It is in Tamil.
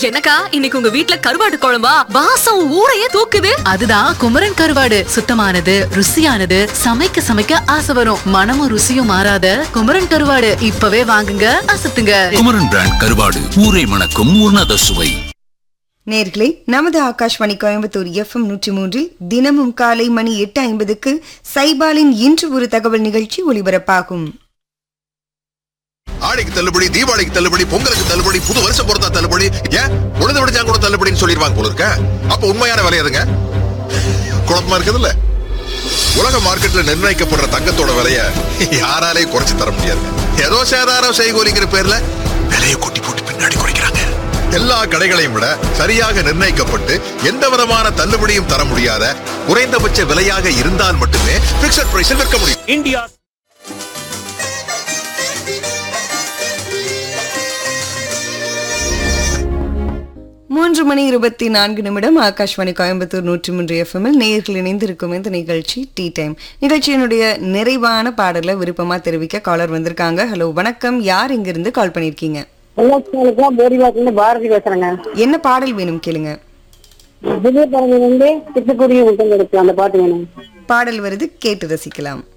என்னக்கா இன்னைக்கு உங்க வீட்ல கருவாடு குழம்பா வாசம் ஊரையே தூக்குது அதுதான் குமரன் கருவாடு சுத்தமானது ருசியானது சமைக்க சமைக்க ஆசை வரும் மனமும் ருசியும் மாறாத குமரன் கருவாடு இப்பவே வாங்குங்க அசத்துங்க குமரன் பிராண்ட் கருவாடு ஊரை மணக்கும் உன்னத சுவை நேர்களே நமது ஆகாஷ்வாணி கோயம்புத்தூர் எஃப்எம் நூற்றி மூன்றில் தினமும் காலை மணி எட்டு ஐம்பதுக்கு சைபாலின் இன்று ஒரு தகவல் நிகழ்ச்சி ஒலிபரப்பாகும் ஆடிக்கு தள்ளுபடி தீபாவளிக்கு தள்ளுபடி பொங்கலுக்கு தள்ளுபடி புது வருஷம் பொறுத்தா தள்ளுபடி ஏன் உழுது விடுச்சா கூட தள்ளுபடின்னு சொல்லிடுவாங்க போல இருக்க அப்ப உண்மையான விலை எதுங்க குழப்பமா இருக்குதுல்ல உலக மார்க்கெட்ல நிர்ணயிக்கப்படுற தங்கத்தோட விலைய யாராலே குறைச்சு தர முடியாது ஏதோ சேதாரம் செய்கோலிங்கிற பேர்ல விலையை கொட்டி போட்டு பின்னாடி குறைக்கிறாங்க எல்லா கடைகளையும் விட சரியாக நிர்ணயிக்கப்பட்டு எந்த விதமான தள்ளுபடியும் தர முடியாத குறைந்தபட்ச விலையாக இருந்தால் மட்டுமே பிக்சட் பிரைஸில் விற்க முடியும் India மூன்று மணி இருபத்தி நான்கு நிமிடம் ஆகாஷ்வாணி கோயம்புத்தூர் நூற்றி மூன்று எஃப்எம்மில் நேயர்கள் இணைந்திருக்கும் இந்த நிகழ்ச்சி டீ டைம் நிகழ்ச்சியினுடைய நிறைவான பாடலை விருப்பமா தெரிவிக்க காலர் வந்திருக்காங்க ஹலோ வணக்கம் யார் இங்கிருந்து கால் பண்ணிருக்கீங்க எல்லாத்துக்கும் போரிவாக்கிலிருந்து பாரதி பேசுறேங்க என்ன பாடல் வேணும் கேளுங்க புதிய பறவை வந்து சிட்டுக்குருவி முட்டம் கொடுக்கும் அந்த பாட்டு வேணும் பாடல் வருது கேட்டு ரசிக்கலாம்